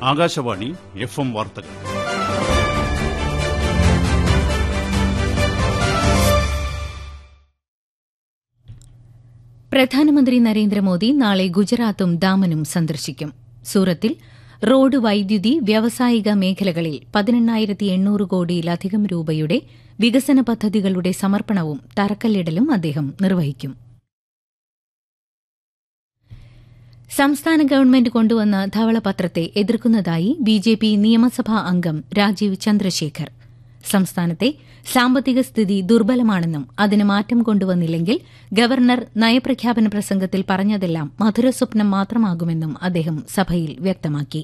Akashvani F M വാർത്തകൾ പ്രധാനമന്ത്രി നരേന്ദ്രമോദി നാളെ ഗുജറാത്തും ദാമനും സന്ദർശിക്കും സൂറത്തിൽ റോഡ് വൈദ്യുതി വ്യാവസായിക മേഖലകളിൽ പതിനെണ്ണായിരത്തി എണ്ണൂറ് കോടിയിലധികം രൂപയുടെ വികസന പദ്ധതികളുടെ സമർപ്പണവും തറക്കല്ലിടലും അദ്ദേഹം നിർവഹിക്കും സംസ്ഥാന ഗവൺമെന്റ് കൊണ്ടുവന്ന ധവളപത്രത്തെ എതിർക്കുന്നതായി ബിജെപി നിയമസഭാ അംഗം രാജീവ് ചന്ദ്രശേഖർ സംസ്ഥാനത്തെ സാമ്പത്തിക സ്ഥിതി ദുർബലമാണെന്നും അതിന് മാറ്റം കൊണ്ടുവന്നില്ലെങ്കിൽ ഗവർണർ നയപ്രഖ്യാപന പ്രസംഗത്തിൽ പറഞ്ഞതെല്ലാം മധുരസ്വപ്നം മാത്രമാകുമെന്നും അദ്ദേഹം സഭയിൽ വ്യക്തമാക്കി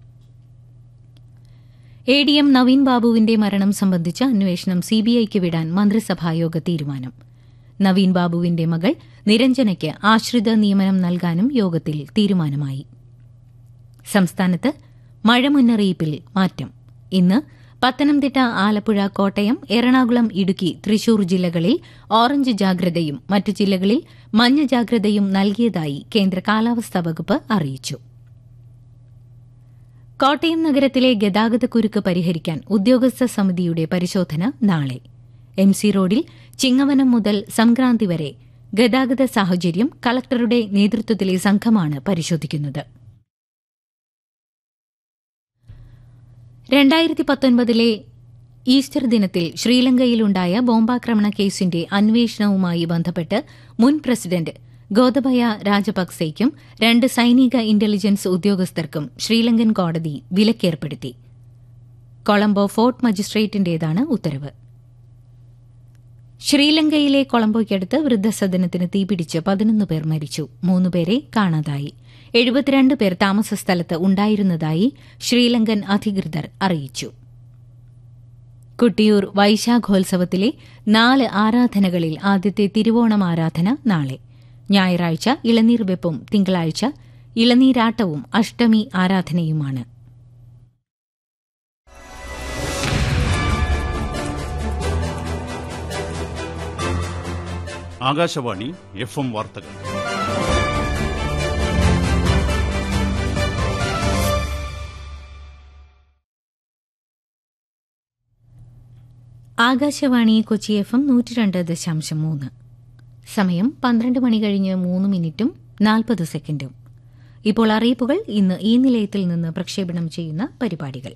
എ ഡി എം നവീൻ ബാബുവിന്റെ മരണം സംബന്ധിച്ച അന്വേഷണം സിബിഐക്ക് വിടാൻ മന്ത്രിസഭായോഗ തീരുമാനം നവീൻ ബാബുവിന്റെ മകൾ നിരഞ്ജനയ്ക്ക് ആശ്രിത നിയമനം നൽകാനും യോഗത്തിൽ തീരുമാനമായി സംസ്ഥാനത്ത് മഴ മുന്നറിയിപ്പിൽ മാറ്റം ഇന്ന് പത്തനംതിട്ട ആലപ്പുഴ കോട്ടയം എറണാകുളം ഇടുക്കി തൃശൂർ ജില്ലകളിൽ ഓറഞ്ച് ജാഗ്രതയും മറ്റു ജില്ലകളിൽ മഞ്ഞ ജാഗ്രതയും നൽകിയതായി കേന്ദ്ര കാലാവസ്ഥാ വകുപ്പ് അറിയിച്ചു കോട്ടയം നഗരത്തിലെ ഗതാഗതക്കുരുക്ക് പരിഹരിക്കാൻ ഉദ്യോഗസ്ഥ സമിതിയുടെ പരിശോധന നാളെ എം സി റോഡിൽ ചിങ്ങവനം മുതൽ സംക്രാന്തി വരെ ഗതാഗത സാഹചര്യം കളക്ടറുടെ നേതൃത്വത്തിലെ സംഘമാണ് പരിശോധിക്കുന്നത് രണ്ടായിരത്തി പത്തൊൻപതിലെ ഈസ്റ്റർ ദിനത്തിൽ ശ്രീലങ്കയിലുണ്ടായ ബോംബാക്രമണ കേസിന്റെ അന്വേഷണവുമായി ബന്ധപ്പെട്ട് മുൻ പ്രസിഡന്റ് ഗോതബയ രാജപക്സെയ്ക്കും രണ്ട് സൈനിക ഇന്റലിജൻസ് ഉദ്യോഗസ്ഥർക്കും ശ്രീലങ്കൻ കോടതി വിലക്കേർപ്പെടുത്തി കൊളംബോ ഫോർട്ട് മജിസ്ട്രേറ്റിന്റേതാണ് ഉത്തരവ് ശ്രീലങ്കയിലെ കൊളംബോയ്ക്കടുത്ത് വൃദ്ധസദനത്തിന് തീപിടിച്ച് പതിനൊന്ന് പേർ മരിച്ചു മൂന്നുപേരെ കാണാതായി എഴുപത്തിരണ്ട് പേർ താമസസ്ഥലത്ത് ഉണ്ടായിരുന്നതായി ശ്രീലങ്കൻ അധികൃതർ അറിയിച്ചു കുട്ടിയൂർ വൈശാഖോത്സവത്തിലെ നാല് ആരാധനകളിൽ ആദ്യത്തെ തിരുവോണം ആരാധന നാളെ ഞായറാഴ്ച ഇളനീർ വെപ്പും തിങ്കളാഴ്ച ഇളനീരാട്ടവും അഷ്ടമി ആരാധനയുമാണ് ആകാശവാണി എഫ് എം വാർത്തകൾ ആകാശവാണി കൊച്ചി എഫ് എം നൂറ്റി രണ്ട് ദശാംശം മൂന്ന് സമയം പന്ത്രണ്ട് മണി കഴിഞ്ഞ് മൂന്ന് മിനിറ്റും നാൽപ്പത് സെക്കൻഡും ഇപ്പോൾ അറിയിപ്പുകൾ ഇന്ന് ഈ നിലയത്തിൽ നിന്ന് പ്രക്ഷേപണം ചെയ്യുന്ന പരിപാടികൾ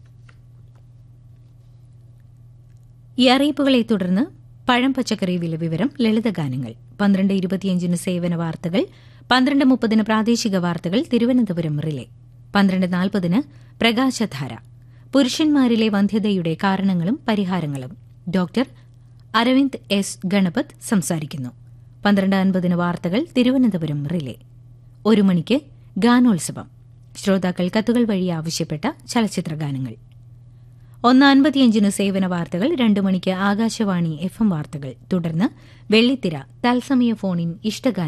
ഈ അറിയിപ്പുകളെ തുടർന്ന് പഴം പച്ചക്കറി വില വിവരം ലളിതഗാനങ്ങൾ പന്ത്രണ്ട് ഇരുപത്തിയഞ്ചിന് സേവന വാർത്തകൾ പന്ത്രണ്ട് മുപ്പതിന് പ്രാദേശിക വാർത്തകൾ തിരുവനന്തപുരം റിലേ പന്ത്രണ്ട് നാൽപ്പതിന് പ്രകാശധാര പുരുഷന്മാരിലെ വന്ധ്യതയുടെ കാരണങ്ങളും പരിഹാരങ്ങളും ഡോക്ടർ അരവിന്ദ് എസ് ഗണപത് സംസാരിക്കുന്നു പന്ത്രണ്ട് അൻപതിന് വാർത്തകൾ തിരുവനന്തപുരം റിലേ ഒരു മണിക്ക് ഗാനോത്സവം ശ്രോതാക്കൾ കത്തുകൾ വഴി ആവശ്യപ്പെട്ട ചലച്ചിത്ര ഗാനങ്ങൾ ഒന്ന് അൻപത്തിയഞ്ചിന് സേവന വാർത്തകൾ രണ്ടു മണിക്ക് ആകാശവാണി എഫ് എം വാർത്തകൾ തുടർന്ന് വെള്ളിത്തിര തത്സമയ ഫോണിൻ ഇഷ്ടഗാന